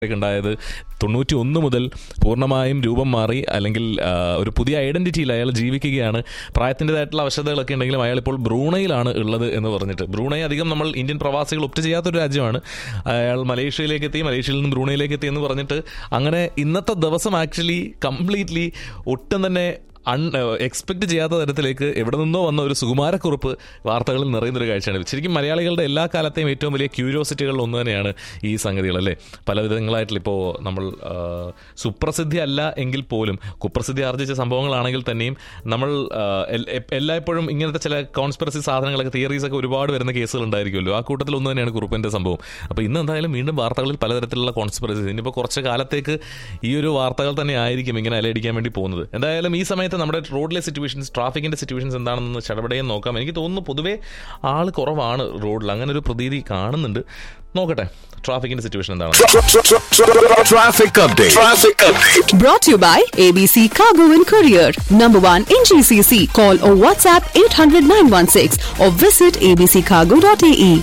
ഒക്കെ ഉണ്ടായത് തൊണ്ണൂറ്റി ഒന്ന് മുതൽ പൂർണ്ണമായും രൂപം മാറി അല്ലെങ്കിൽ ആ, ഒരു പുതിയ ഐഡന്റിറ്റിയിൽ അയാൾ ജീവിക്കുകയാണ് പ്രായത്തിൻ്റെതായിട്ടുള്ള അവശതകളൊക്കെ ഉണ്ടെങ്കിലും അയാൾ ഇപ്പോൾ ബ്രൂണയിലാണ് ഉള്ളത് എന്ന് പറഞ്ഞിട്ട് ബ്രൂണൈ അധികം നമ്മൾ ഇന്ത്യൻ പ്രവാസികൾ ഒപ്റ്റ് ചെയ്യാത്തൊരു രാജ്യമാണ് അയാൾ മലേഷ്യയിലേക്ക് എത്തി മലേഷ്യയിൽ നിന്ന് ബ്രൂണയിലേക്ക് എത്തി എന്ന് പറഞ്ഞിട്ട് അങ്ങനെ ഇന്നത്തെ ദിവസം ആക്ച്വലി കംപ്ലീറ്റ്ലി ഒട്ടും തന്നെ അൺ എക്സ്പെക്ട് ചെയ്യാത്ത തരത്തിലേക്ക് എവിടെ നിന്നോ വന്ന ഒരു സുകുമാരക്കുറിപ്പ് വാർത്തകളിൽ നിറയുന്നൊരു കാഴ്ചയാണ് ശരിക്കും മലയാളികളുടെ എല്ലാ കാലത്തെയും ഏറ്റവും വലിയ ക്യൂരിയോസിറ്റികളിൽ ഒന്ന് തന്നെയാണ് ഈ സംഗതികൾ അല്ലേ പല വിധങ്ങളായിട്ടുള്ള ഇപ്പോൾ നമ്മൾ ആ, സുപ്രസിദ്ധി അല്ല എങ്കിൽ പോലും കുപ്രസിദ്ധി ആർജിച്ച സംഭവങ്ങളാണെങ്കിൽ തന്നെയും നമ്മൾ ആ, എൽ- എ- എല്ലായ്പ്പോഴും ഇങ്ങനത്തെ ചില കോൺസ്പിറസി സാധനങ്ങളൊക്കെ തിയറീസ് ഒക്കെ ഒരുപാട് വരുന്ന കേസുകൾ ഉണ്ടായിരിക്കുമല്ലോ ആ കൂട്ടത്തിൽ ഒന്ന് തന്നെയാണ് കുറുപ്പിൻ്റെ സംഭവം അപ്പോൾ ഇന്ന് എന്തായാലും വീണ്ടും വാർത്തകളിൽ പലതരത്തിലുള്ള കോൺസ്പിറസി ഇനിയിപ്പോൾ കുറച്ച് കാലത്തേക്ക് ഈ ഒരു വാർത്തകൾ തന്നെ ആയിരിക്കും ഇങ്ങനെ അലയടിക്കാൻ വേണ്ടി പോകുന്നത് എന്തായാലും ഈ സമയത്ത് നമ്മുടെ റോഡിലെ സിറ്റുവേഷൻസ് ട്രാഫിക്കിന്റെ സിറ്റുവേഷൻസ് എന്താണെന്ന് ചടപടയും നോക്കാം എനിക്ക് തോന്നുന്നു പൊതുവേ ആൾ കുറവാണ് റോഡിൽ അങ്ങനെ ഒരു പ്രതീതി കാണുന്നുണ്ട് നോക്കട്ടെ ട്രാഫിക്കിന്റെ സിറ്റുവേഷൻ എന്താണ് Traffic update. Traffic update. Brought to you by ABC Cargo and Courier. Number one in GCC. Call or WhatsApp 800 916 or visit abccargo.ae.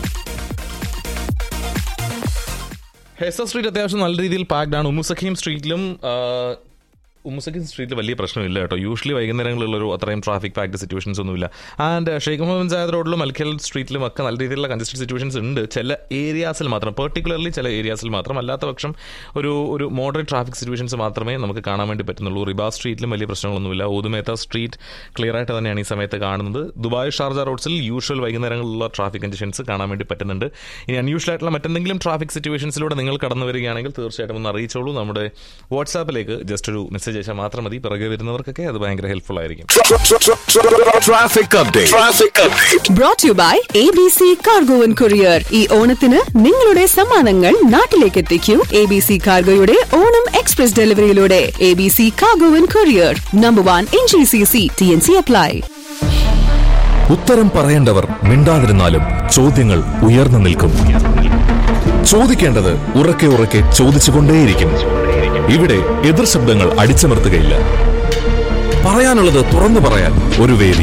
Hessa street അത്യാവശ്യം നല്ല രീതിയിൽ പാക്ഡ് ആണ് ഉമ്മുസഖീം സ്ട്രീറ്റിലും ആ, ഉമ്മുസഖീം സ്ട്രീറ്റിൽ വലിയ പ്രശ്നമില്ല കേട്ടോ യൂഷ്വലി വൈകുന്നേരങ്ങളിലുള്ളൊരു അത്രയും ട്രാഫിക് പാക്ഡ് സിറ്റുവേഷൻസ് ഒന്നുമില്ല ആൻഡ് ഷെയ്ഖ് മുഹമ്മദ് ജാദ് റോഡിലും അൽഖൽ സ്ട്രീറ്റിലും ഒക്കെ നല്ല രീതിയിലുള്ള കൺജസ്റ്റഡ് സിറ്റുവേഷൻസ് ഉണ്ട് ചില ഏരിയാസിൽ മാത്രം പെർട്ടിക്കുലർലി ചില ഏരിയാസിൽ മാത്രം അല്ലാത്ത പക്ഷം ഒരു ഒരു മോഡറേറ്റ് ട്രാഫിക് സിറ്റുവേഷൻസ് മാത്രമേ നമുക്ക് കാണാൻ വേണ്ടി പറ്റുന്നുള്ളൂ റിബാ സ്ട്രീറ്റിലും വലിയ പ്രശ്നങ്ങളൊന്നുമില്ല ഊതുമേത്ത സ്ട്രീറ്റ് ക്ലിയർ ആയിട്ട് തന്നെയാണ് ഈ സമയത്ത് കാണുന്നത് ദുബായ് ഷാർജ റോഡ്സിൽ യൂഷ്വൽ വൈകുന്നേരങ്ങളിലുള്ള ട്രാഫിക് കണ്ടീഷൻസ് കാണാൻ വേണ്ടി പറ്റുന്നുണ്ട് ഇനി അൺയൂഷ്വൽ ആയിട്ടുള്ള മറ്റെന്തെങ്കിലും ട്രാഫിക് സിറ്റുവേഷൻസിലൂടെ നിങ്ങൾ കടന്നു വരികയാണെങ്കിൽ തീർച്ചയായിട്ടും ഒന്ന് അറിയിച്ചോളൂ നമ്മുടെ വാട്സാപ്പിലേക്ക് ജസ്റ്റ് ഒരു മെസ്സേജ് അയച്ചാൽ മാത്രം മതി പിറകെ വരുന്നവർക്കൊക്കെ അത് ഭയങ്കര ഹെൽപ്ഫുൾ ആയിരിക്കും Traffic update. Traffic update. Brought to you by ABC Cargo and Courier. ഈ ഓണത്തിന് നിങ്ങളുടെ സമ്മാനങ്ങൾ നാട്ടിലേക്ക് എത്തിക്കൂ എ ബി സി കാർഗോയുടെ ഓണം എക്സ്പ്രസ് ഡെലിവറിയിലൂടെ A B C cargo and courier number one in G C C T N C apply ഉത്തരം പറയേണ്ടവർ മിണ്ടാതിരുന്നാലും ചോദ്യങ്ങൾ ഉയർന്നു നിൽക്കും ചോദിക്കേണ്ടത് ഉറക്കെ ഉറക്കെ ചോദിച്ചുകൊണ്ടേയിരിക്കും ഇവിടെ എതിർ ശബ്ദങ്ങൾ അടിച്ചമർത്തുകയില്ല പറയാനുള്ളത് തുറന്നു പറയാൻ ഒരു വേദി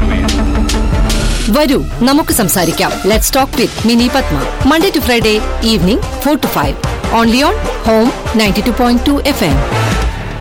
വരൂ നമുക്ക് സംസാരിക്കാം let's talk with Mini Padma Monday to Friday evening four to five only on home ninety two point two F M